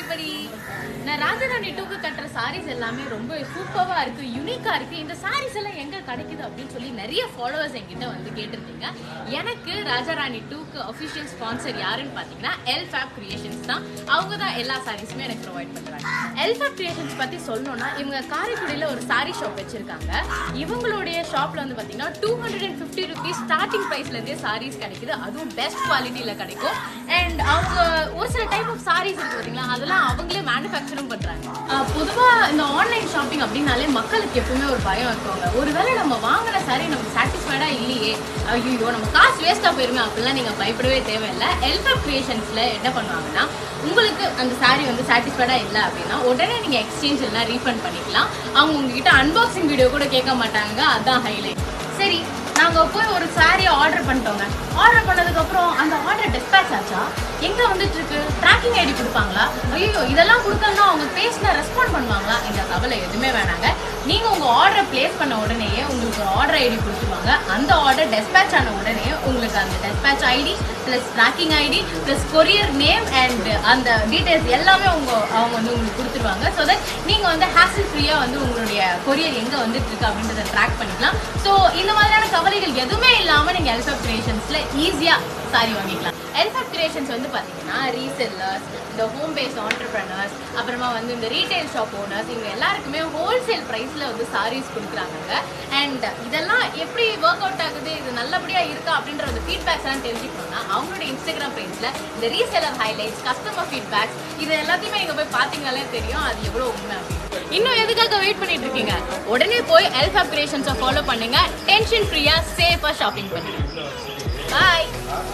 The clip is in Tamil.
everybody நான் ராஜராணி டூக்கு கட்டுற சாரீஸ் எல்லாமே ரொம்ப சூப்பராக இருக்கு யூனிக்கா இருக்கு இந்த சாரீஸ் எல்லாம் எங்க கிடைக்குது அப்படின்னு சொல்லி நிறைய ஃபாலோவர்ஸ் என்கிட்ட வந்து கேட்டிருந்தீங்க எனக்கு ராஜாராணி டூக்கு அஃபிஷியல் ஸ்பான்சர் யாருன்னு பார்த்தீங்கன்னா எல் ஃபேப் கிரியேஷன்ஸ் தான் அவங்க தான் எல்லா சாரீஸுமே எனக்கு ப்ரொவைட் பண்றாங்க எல் ஃபேப் கிரியேஷன்ஸ் பத்தி சொல்லணும்னா இவங்க காரைக்குடியில் ஒரு சாரி ஷாப் வச்சிருக்காங்க இவங்களுடைய ஷாப்ல வந்து பார்த்தீங்கன்னா two hundred and fifty rupees starting ப்ரைஸ்ல இருந்தே சாரீஸ் கிடைக்குது அதுவும் பெஸ்ட் குவாலிட்டியில கிடைக்கும் அண்ட் அவங்க ஒரு சில டைப் ஆஃப் சாரீஸ் இருக்கு பார்த்தீங்களா அதெல்லாம் அவங்களே மேனுஃபேக்சரும் பண்றாங்க அஹ் பொதுவா இந்த ஆன்லைன் ஷாப்பிங் அப்படின்னாலே மக்களுக்கு எப்பவுமே ஒரு பயம் இருக்குங்க ஒருவேளை நம்ம வாங்கின சாரி நமக்கு சாட்டிஸ்ஃபைடா இல்லையே ஐயோ நம்ம காசு வேஸ்டா போயிருமே அப்படிலாம் நீங்க பயப்படவே தேவையில்லை எல்ஃபா கிரியேஷன்ஸ்ல என்ன பண்ணுவாங்கன்னா உங்களுக்கு அந்த சாரி வந்து சாட்டிஸ்ஃபைடா இல்லை அப்படின்னா உடனே நீங்க எக்ஸ்சேஞ்ச் இல்லைனா ரீஃபண்ட் பண்ணிக்கலாம் அவங்க உங்ககிட்ட அன்பாக்சிங் வீடியோ கூட கேட்க மாட்டாங்க அதான் ஹைலைட் சரி நாங்க போய் ஒரு சாரியை ஆர்டர் பண்ணிட்டோங்க ஆர்டர் பண்ணதுக்கு அப்புறம் அந்த ஆர்டர் டிஸ்பேச் ஆச்சா எங்க வந்துட்டு இருக்கு ட்ராக்கிங் ஐடி கொடுப்பாங்களா ஐயோ இதெல்லாம் கொடுக்கலன்னா அவங்க பேசின ரெஸ்பாண்ட் பண்ணுவாங்களா இந்த கவலை எதுவுமே வேணாங்க நீங்க உங்க ஆர்டரை பிளேஸ் பண்ண உடனேயே உங்களுக்கு ஒரு ஆர்டர் ஐடி கொடுத்துருவாங்க அந்த ஆர்டர் டெஸ்பேச் ஆன உடனே உங்களுக்கு அந்த dispatch ID plus tracking ID plus courier name and அந்த டீடைல்ஸ் எல்லாமே உங்க அவங்க வந்து உங்களுக்கு கொடுத்துருவாங்க ஸோ தட் நீங்க வந்து ஹேசில் ஃப்ரீயா வந்து உங்களுடைய கொரியர் எங்க வந்துட்டு இருக்கு அப்படின்றத ட்ராக் பண்ணிக்கலாம் ஸோ இந்த மாதிரியான கவலைகள் எதுவுமே இல்லாம நீங்க எல்ஃபப் கிரியேஷன்ஸ்ல ஈஸியா சாரி வாங்கிக்கலாம் எல்ஃபப் கிரியேஷன்ஸ் வந்து பாத்தீங்கன்னா ரீசெல்லர்ஸ் இந்த ஹோம் பேஸ் ஆண்டர்பிரனர்ஸ் அப்புறமா வந்து இந்த ரீட்டைல் ஷாப் ஓனர்ஸ் இவங்க எல்லாருக்குமே ஹோல்சேல் ப்ரைஸ்ல வந்து சாரீஸ் கொடுக்குறாங்க அண்ட் இதெல்லாம் எப்படி ஒர்க் அவுட் ஆகுது இது நல்லபடியா இருக்கா அப்படின்ற ஒரு ஃபீட்பேக்ஸ் எல்லாம் தெரிஞ்சுக்கணும்னா அவங்களோட இன்ஸ்டாகிராம் பேஜ்ல இந்த ரீசெலர் ஹைலைட்ஸ் கஸ்டமர் ஃபீட்பேக்ஸ் இது எல்லாத்தையுமே நீங்க போய் பாத்தீங்கனாலே தெரியும் அது எவ்வளவு உண்மை அப்படின்னு இன்னும் எதுக்காக வெயிட் பண்ணிட்டு இருக்கீங்க உடனே போய் எல்ஃபப் கிரியேஷன்ஸை ஃபாலோ பண்ணுங்க டென்ஷன் ஃப்ரீயா சேஃபா ஷாப்பிங் பண்ணுங்க பாய்